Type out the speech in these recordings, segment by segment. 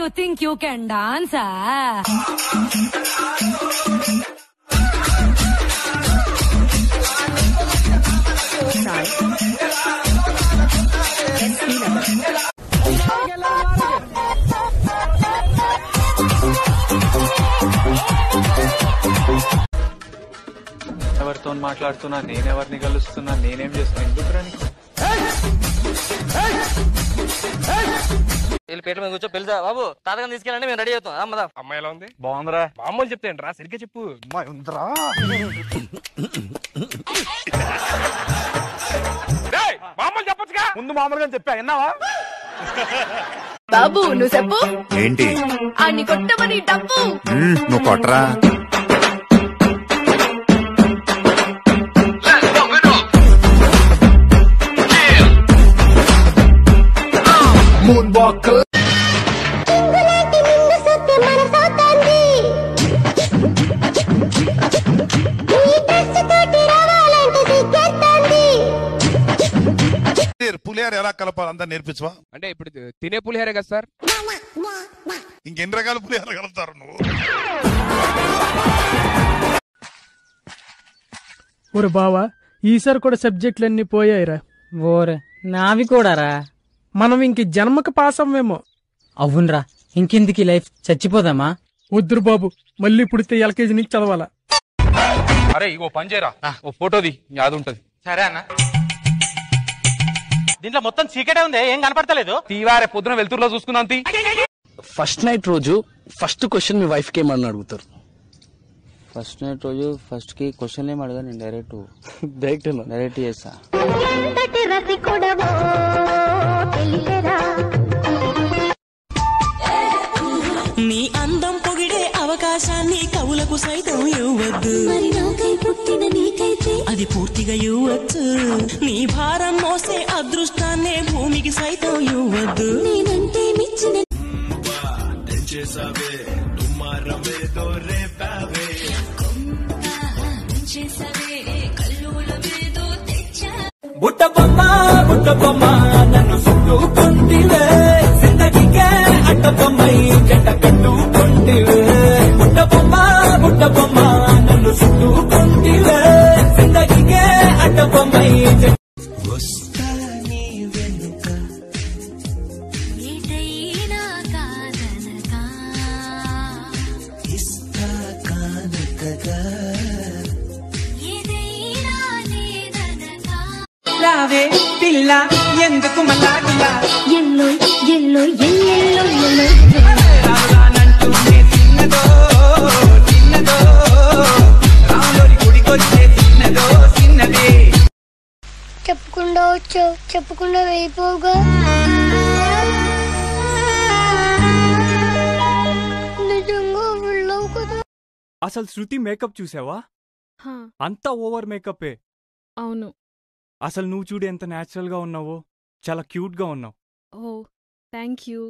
Think you can dance ఎవరితో మాట్లాడుతున్నా నేనెవరిని కలుస్తున్నా నేనేం చేస్తున్నా ఎందుకు రాని వీళ్ళు పేట మీద కూర్చో పిలిచా బాబు తాతగాని తీసుకెళ్ళండి మేము రెడీ అవుతాం అమ్మదా అమ్మాయి ఎలా ఉంది బాగుందిరా మామూలు చెప్తే రా సరిగ్గా చెప్పు అమ్మాయి ఉందిరా డేయ్, మామూలు చెప్పొచ్చుగా ముందు మామూలుగా చెప్పా విన్నావా బాబు నువ్వు చెప్పు ఏంటి అన్ని కొట్టమని డబ్బు మ్మ్, నువ్వు కొట్టరా పులిహార ఎలా కలపాలి అంతా నేర్పించవా అంటే ఇప్పుడు తినే పులిహారే కదా సార్ ఇంకెన్ని రకాల పులిహార కలుపుతారు నువ్వు ఒరు బావా ఈసారి కూడా సబ్జెక్టులన్నీ పోయాయిరా ఓరే నావి కూడా రా మనం ఇంక జన్మకు పాస్ అవ్వేమో అవునరా ఇంకెందుకు ఈ లైఫ్ చచ్చిపోదామా వద్దురు బాబు మళ్ళీ పుడితే ఎల్కేజీ నుంచి చదవాలా అరే ఓ పని చేయరా ఓ ఫోటోది యాది ఉంటది సరే అన్న దీంట్లో మొత్తం చీకటే ఉంది ఏం కనపడతలేదు తీవారే పొద్దున వెళ్తురులో చూసుకుందాం తీ ఫస్ట్ నైట్ రోజు ఫస్ట్ క్వశ్చన్ మీ వైఫ్ కి ఏమని అడుగుతారు ఫస్ట్ నైట్ రోజు ఫస్ట్ కి క్వశ్చన్ ఏం అడగా నేను డైరెక్ట్ డైరెక్ట్ డైరెక్ట్ చేస్తా నీ అందం పొగిడే అవకాశాన్ని కవులకు సైతం ఇవ్వద్దు అది పూర్తిగా ఇవ్వచ్చు నీ భారం మోసే అదృష్టాన్నే భూమికి సైతం ఇవ్వద్దు బుట్ట బొమ్మ బుట్ట బొమ్మ నన్ను చుట్టుకుంటివే జిందగీకే అట్ట బొమ్మై జంట కట్టుకుంటివే బుట్ట బొమ్మ బుట్ట బొమ్మ నన్ను చుట్టుకుంటివే జిందగీకే అట్ట బొమ్మై వస్తా నీ వెనుక ఇస్తా కానుకగా రావే పిల్ల ఎందుకు మలాగులా ఎల్లో ఎల్లో ఎల్లెల్లో రానంటూనే చిన్నదో చిన్నదో రాములోని గుడికొచ్చే చిన్నదో చిన్నదే చెప్పకుండా వచ్చావు చెప్పకుండా వెళ్ళిపోగా నిజంగా వెళ్ళవు కదా అసలు శృతి మేకప్ చూసావా అంతా ఓవర్ మేకప్పే అవును అసలు నువ్వు చూడు ఎంత నేచురల్ గా ఉన్నావో చాలా క్యూట్ గా ఉన్నావు ఓ థ్యాంక్ యూ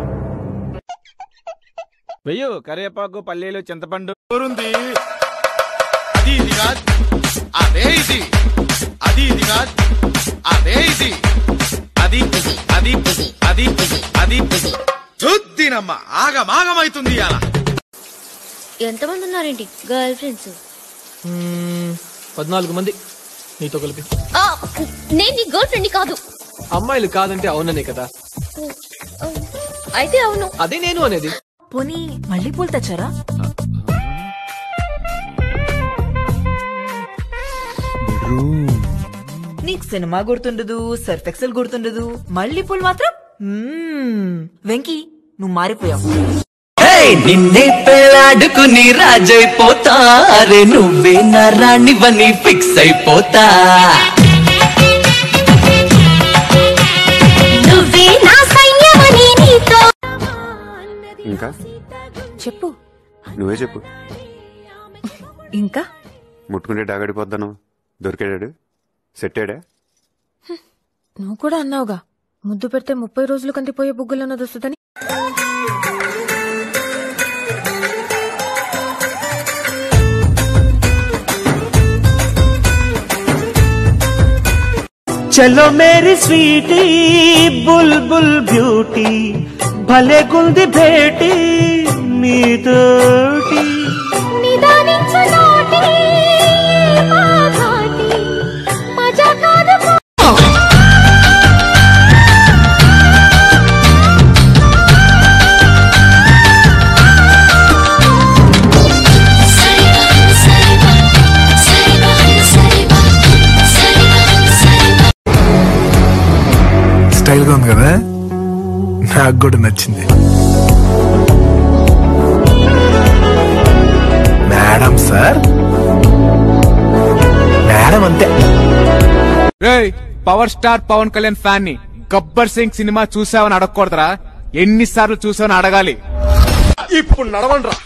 వెయ్యు కరివేపాకు పల్లీలు చింతపండు ఎవరుంది అది ఇది కాదు అదే ఇది అది ఇది కాదు అదే ఇది అది అది అది అది చూద్దినమ్మ ఆగమాగమైతుంది అలా ఎంతమంది ఉన్నారేంటి గర్ల్ ఫ్రెండ్స్ పద్నాలుగు మంది నీతో కలిపి నేను నీ గర్ల్ ఫ్రెండ్ కాదు అమ్మాయిలు కాదంటే అవుననే కదా అయితే అవును అదే నేను అనేది పోనీ మళ్ళీ పూలు తెచ్చారా నీకు సినిమా గుర్తుండదు సర్ఫ్ ఎక్సెల్ గుర్తుండదు మళ్ళీ పూలు మాత్రం మ్మ్. వెంకీ నువ్వు మారిపోయావు నిన్నే పెళ్ళాడుకుని రాజైపోతా అరే నువ్వే నా రాణివని ఫిక్స్ అయిపోతా నువ్వే నా సైన్యమని నీతో ఇంకా చెప్పు నువ్వే చెప్పు ఇంకా ముట్టుకుంటే డాగడిపోద్దాను దొరికాడాడు సెట్టాడా నువ్వు కూడా అన్నావుగా ముద్దు పెడితే ముప్పై రోజులు కందిపోయే బుగ్గులన్నది వస్తుందని చలో మేరీ స్వీటీ బుల్బుల్ బ్యూటీ భలే గుంది భేటీ నీతోటి నిదానించు నోటి మా ఘాటి మజా కాదు స్టైల్ గా ఉంది కదా నాకు కూడా నచ్చింది మేడం సార్ మేడం అంతే రేయ్ power star Pavan Kalyan fan ని గబ్బర్ సింగ్ సినిమా చూసావని అడగకూడదురా ఎన్నిసార్లు చూసావని అడగాలి ఇప్పుడు నడవండ్రా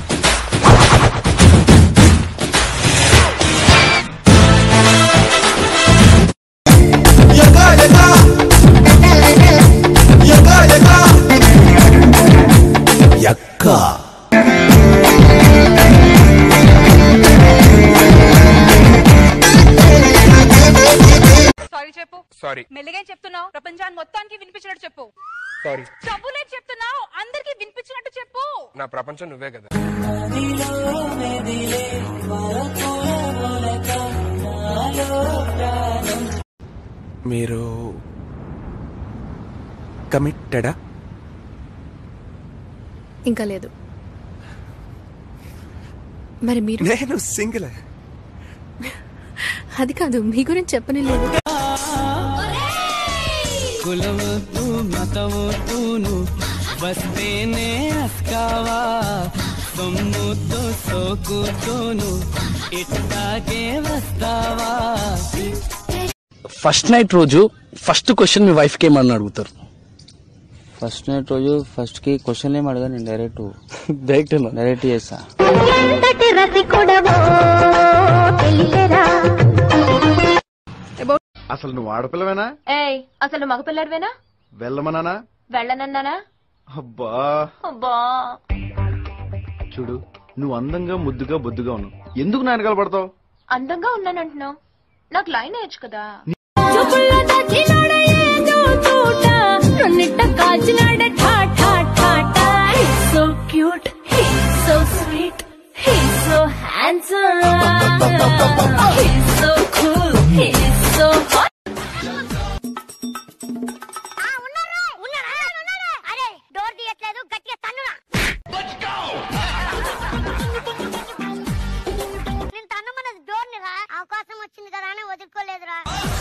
యక్క సారీ చెప్పు సారీ మెల్లిగా చెప్తున్నావు ప్రపంచాన్ని మొత్తానికి వినిపించినట్టు చెప్పు సారీ చబ్బులే చెప్తున్నావు అందరికి వినిపించినట్టు చెప్పు నా ప్రపంచం నువ్వే కదా మీరు కమిట్టెడా ఇంకా లేదు మరి మీరు నేను సింగిల్ అది కాదు మీ గురించి చెప్పని లేదు కులవద్దు మతవద్దును వస్తేనే అస్కావా సొమ్ముతో సోకుతోను ఇట్టాగే వస్తావా ఫస్ట్ నైట్ రోజు ఫస్ట్ క్వశ్చన్ మీ వైఫ్ కి ఏమని అడుగుతారు ఫస్ట్ నైట్ రోజు ఫస్ట్ కి క్వశ్చన్ ఏం అడగా నేను డైరెక్ట్ డైరెక్ట్ డైరెక్ట్ చేస్తా ఎంతటి రసికుడవో తెలియరా అసలు నువ్వు ఆడపిల్లవేనా ఏయ్ అసలు మగపిల్లడివేనా వెళ్ళమనానా వెళ్ళనన్నానా అబ్బా అబ్బా చూడు నువ్వు అందంగా ముద్దుగా బొద్దుగా ఉన్నావు ఎందుకు నా వెనకాల పడతావు అందంగా ఉన్నానంటున్నావు నాకు లైన్ వేయచ్చు కదా చూపుల్లో దాచినాడ ఏదో తోట నన్నిట్ట కాచినాడ ఠా ఠా ఠా ఠా He's so cute, he's so sweet, he's so handsome, he's so cool, he's so hot. అరే డోర్ తీయట్లేదు గట్టిగా తన్నురా నేను తన్నమన్నది డోర్ రా అవకాశం వచ్చింది కదా అని వదులుకోలేదురా